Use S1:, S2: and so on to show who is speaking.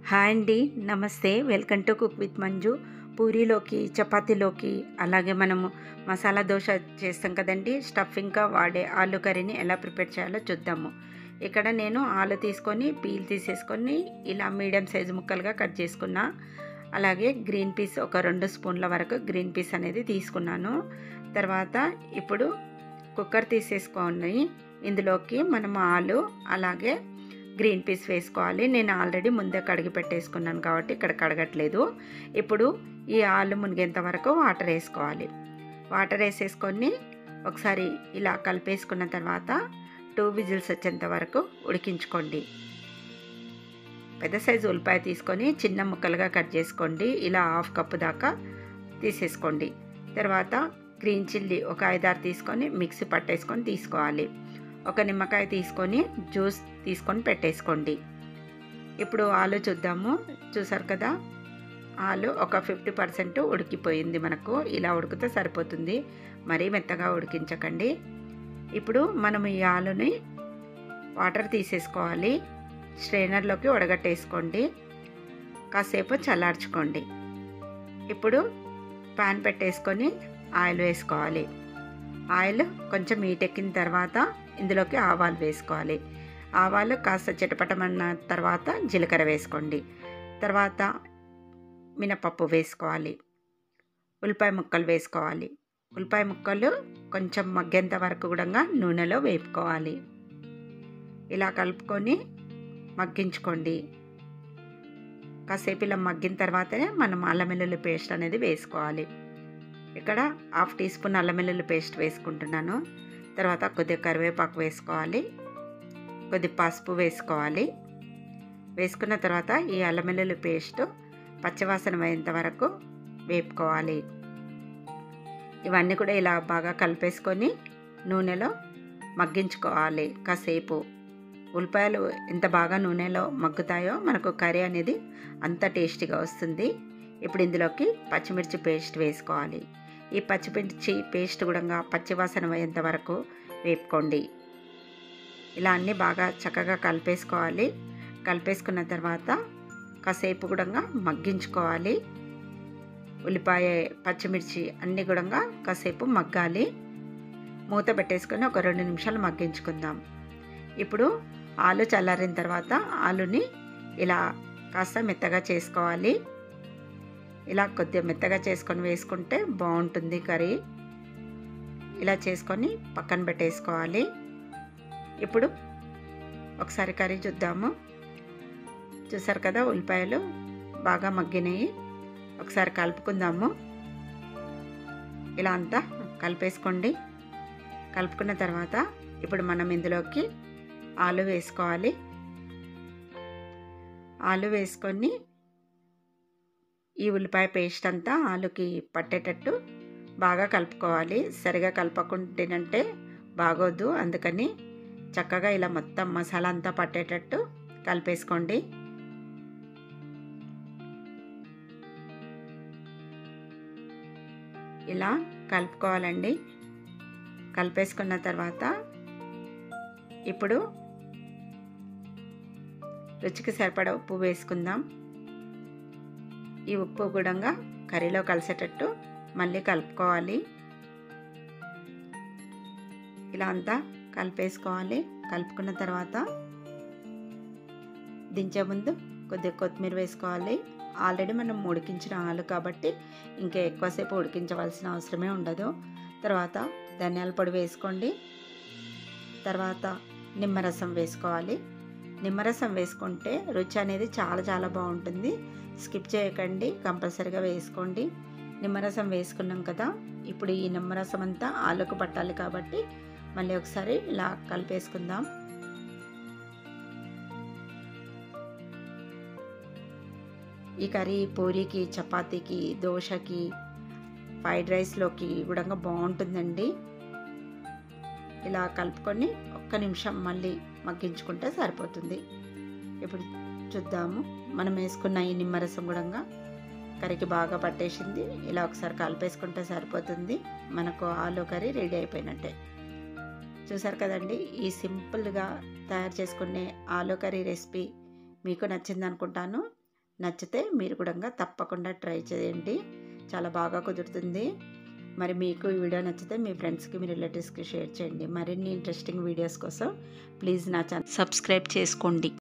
S1: hi అండి నమస్తే welcome to cook with Manju పూరీలోకి చపాతీలోకి అలాగే మనము మసాలా దోశ చేస్తాం కదండి స్టఫింగ్గా వాడే ఆలు కర్రీని ఎలా ప్రిపేర్ చేయాలో చూద్దాము ఇక్కడ నేను ఆలు తీసుకొని పీల్ తీసేసుకొని ఇలా మీడియం సైజు ముక్కలుగా కట్ చేసుకున్నా అలాగే గ్రీన్ పీస్ ఒక రెండు స్పూన్ల వరకు గ్రీన్ పీస్ అనేది తీసుకున్నాను తర్వాత ఇప్పుడు కుక్కర్ తీసేసుకొని ఇందులోకి మనం ఆలు అలాగే గ్రీన్ పీస్ వేసుకోవాలి నేను ఆల్రెడీ ముందే కడిగి పెట్టేసుకున్నాను కాబట్టి ఇక్కడ కడగట్లేదు ఇప్పుడు ఈ ఆలు మునిగేంత వరకు వాటర్ వేసుకోవాలి వాటర్ వేసేసుకొని ఒకసారి ఇలా కలిపేసుకున్న తర్వాత టూ విజిల్స్ వచ్చేంత వరకు ఉడికించుకోండి పెద్ద సైజు ఉల్లిపాయ తీసుకొని చిన్న ముక్కలుగా కట్ చేసుకోండి ఇలా హాఫ్ కప్పు దాకా తీసేసుకోండి తర్వాత గ్రీన్ చిల్లీ ఒక ఐదారు తీసుకొని మిక్సీ పట్టేసుకొని తీసుకోవాలి ఒక నిమ్మకాయ తీసుకొని జ్యూస్ తీసుకొని పెట్టేసుకోండి ఇప్పుడు ఆలు చూద్దాము చూసారు కదా ఆలు ఒక ఫిఫ్టీ పర్సెంట్ ఉడికిపోయింది మనకు ఇలా ఉడికితే సరిపోతుంది మరీ మెత్తగా ఉడికించకండి ఇప్పుడు మనం ఈ ఆలుని వాటర్ తీసేసుకోవాలి స్ట్రైనర్లోకి ఉడగట్టేసుకోండి కాసేపు చల్లార్చుకోండి ఇప్పుడు ప్యాన్ పెట్టేసుకొని ఆయిల్ వేసుకోవాలి ఆయిల్ కొంచెం ఎక్కిన తర్వాత ఇందులోకి ఆవాలు వేసుకోవాలి ఆవాలు కాస్త చిటపటమన్న తర్వాత జీలకర్ర వేసుకోండి తర్వాత మినపప్పు వేసుకోవాలి ఉల్లిపాయ ముక్కలు వేసుకోవాలి ఉల్లిపాయ ముక్కలు కొంచెం మగ్గేంత వరకు కూడా నూనెలో వేపుకోవాలి ఇలా కలుపుకొని మగ్గించుకోండి కాసేపు ఇలా మగ్గిన తర్వాతనే మనం అల్లం వెల్లుల్లి పేస్ట్ అనేది వేసుకోవాలి ఇక్కడ హాఫ్ టీ స్పూన్ అల్లం వెల్లుల్లి పేస్ట్ వేసుకుంటున్నాను తర్వాత కొద్దిగా కరివేపాకు వేసుకోవాలి కొద్ది పసుపు వేసుకోవాలి వేసుకున్న తర్వాత ఈ అల్లం వెల్లుల్లి పేస్ట్ పచ్చివాసన అయ్యేంత వరకు వేపుకోవాలి ఇవన్నీ కూడా ఇలా బాగా కలిపేసుకొని నూనెలో మగ్గించుకోవాలి కాసేపు ఉల్లిపాయలు ఎంత బాగా నూనెలో మగ్గుతాయో మనకు కర్రీ అనేది అంత టేస్టీగా వస్తుంది ఇప్పుడు ఇందులోకి పచ్చిమిర్చి పేస్ట్ వేసుకోవాలి ఈ పచ్చిమిర్చి పేస్ట్ కూడా పచ్చివాసన అయ్యేంత వరకు వేపుకోండి ఇలా అన్నీ బాగా చక్కగా కలిపేసుకోవాలి కలిపేసుకున్న తర్వాత కాసేపు కూడా మగ్గించుకోవాలి ఉల్లిపాయ పచ్చిమిర్చి అన్నీ కూడా కాసేపు మగ్గాలి మూత పెట్టేసుకొని ఒక రెండు నిమిషాలు మగ్గించుకుందాం ఇప్పుడు ఆలు చల్లారిన తర్వాత ఆలుని ఇలా కాస్త మెత్తగా చేసుకోవాలి ఇలా కొద్దిగా మెత్తగా చేసుకొని వేసుకుంటే బాగుంటుంది కర్రీ ఇలా చేసుకొని పక్కన పెట్టేసుకోవాలి ఇప్పుడు ఒకసారి కర్రీ చూద్దాము చూసారు కదా ఉల్లిపాయలు బాగా మగ్గినాయి ఒకసారి కలుపుకుందాము ఇలా అంతా కలిపేసుకోండి కలుపుకున్న తర్వాత ఇప్పుడు మనం ఇందులోకి ఆలు వేసుకోవాలి ఆలు వేసుకొని ఈ ఉల్లిపాయ పేస్ట్ అంతా ఆలుకి పట్టేటట్టు బాగా కలుపుకోవాలి సరిగా కలపకుంటేనంటే బాగోద్దు అందుకని చక్కగా ఇలా మొత్తం మసాలా అంతా పట్టేటట్టు కలిపేసుకోండి ఇలా కలుపుకోవాలండి కలిపేసుకున్న తర్వాత ఇప్పుడు రుచికి సరిపడా ఉప్పు వేసుకుందాం ఈ ఉప్పు కూడా కర్రీలో కలిసేటట్టు మళ్ళీ కలుపుకోవాలి ఇలా అంతా కలిపేసుకోవాలి కలుపుకున్న తర్వాత దించే ముందు కొద్దిగా కొత్తిమీర వేసుకోవాలి ఆల్రెడీ మనం ఉడికించిన ఆలు కాబట్టి ఇంకా ఎక్కువసేపు ఉడికించవలసిన అవసరమే ఉండదు తర్వాత ధనియాల పొడి వేసుకోండి తర్వాత నిమ్మరసం వేసుకోవాలి నిమ్మరసం వేసుకుంటే రుచి అనేది చాలా చాలా బాగుంటుంది స్కిప్ చేయకండి కంపల్సరీగా వేసుకోండి నిమ్మరసం వేసుకున్నాం కదా ఇప్పుడు ఈ నిమ్మరసం అంతా ఆలుకు పట్టాలి కాబట్టి మళ్ళీ ఒకసారి ఇలా కలిపేసుకుందాం ఈ కర్రీ పూరీకి చపాతీకి దోశకి ఫ్రైడ్ రైస్లోకి కూడా బాగుంటుందండి ఇలా కలుపుకొని ఒక్క నిమిషం మళ్ళీ మగ్గించుకుంటే సరిపోతుంది ఇప్పుడు చూద్దాము మనం వేసుకున్న ఈ నిమ్మరసం కూడా కర్రీకి బాగా పట్టేసింది ఇలా ఒకసారి కలిపేసుకుంటే సరిపోతుంది మనకు ఆలు కర్రీ రెడీ అయిపోయినట్టే చూసారు కదండి ఈ సింపుల్గా తయారు చేసుకునే ఆలు కర్రీ రెసిపీ మీకు నచ్చింది అనుకుంటాను నచ్చితే మీరు కూడా తప్పకుండా ట్రై చేయండి చాలా బాగా కుదురుతుంది మరి మీకు ఈ వీడియో నచ్చితే మీ ఫ్రెండ్స్కి మీ రిలేటివ్స్కి షేర్ చేయండి మరిన్ని ఇంట్రెస్టింగ్ వీడియోస్ కోసం ప్లీజ్ నా ఛానల్ సబ్స్క్రైబ్ చేసుకోండి